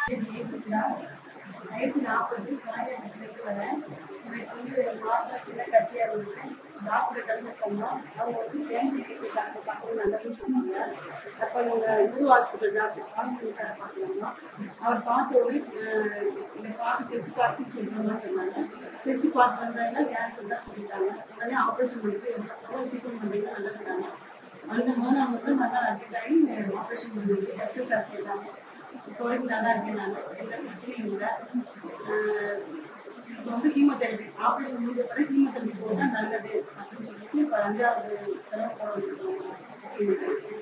ஜெயிச்சுக்கிறா வயசு நாற்பது காயத்துக்கு வரேன் எனக்கு வந்து மார்க் சின்ன கட்டியா இருந்தேன் டாக்டர் கன்சல்ட் பண்ணோம் அவங்க வந்து கேன்சர் டாக்டர் பார்க்கணும் நல்லதுன்னு சொன்னாங்க அப்போ நாங்கள் new hospital doctor Anand sir பார்க்கலாமா அவர் பார்த்த உடனே அஹ், இதை பார்த்து டெஸ்ட் பார்த்து சொல்லணும்னு சொன்னாங்க டெஸ்ட் பார்த்து வந்தாங்கன்னா கேன்சர் தான் சொல்லிட்டாங்க உடனே ஆப்ரேஷன் பண்ணிட்டு எவ்வளோ சீக்கிரம் பண்ணீங்கன்னா நல்லதுனாங்க அந்த மாதிரி அவங்க வந்து நல்லா அட்மிட் ஆகி ஆப்ரேஷன் பண்ணி சக்ஸஸ் ஆச்சு எல்லாமே இப்போ வரைக்கும் நல்லா இருக்கேன் நான் எந்த பிரச்சனையும் இல்லை இப்போ வந்து கீமோதெரபி ஆப்ரேஷன் முடிஞ்ச பிறகு கீமோதெரபி போட்டால் நல்லது அப்படின்னு சொல்லிட்டு இப்போ அஞ்சாவது தடவை போட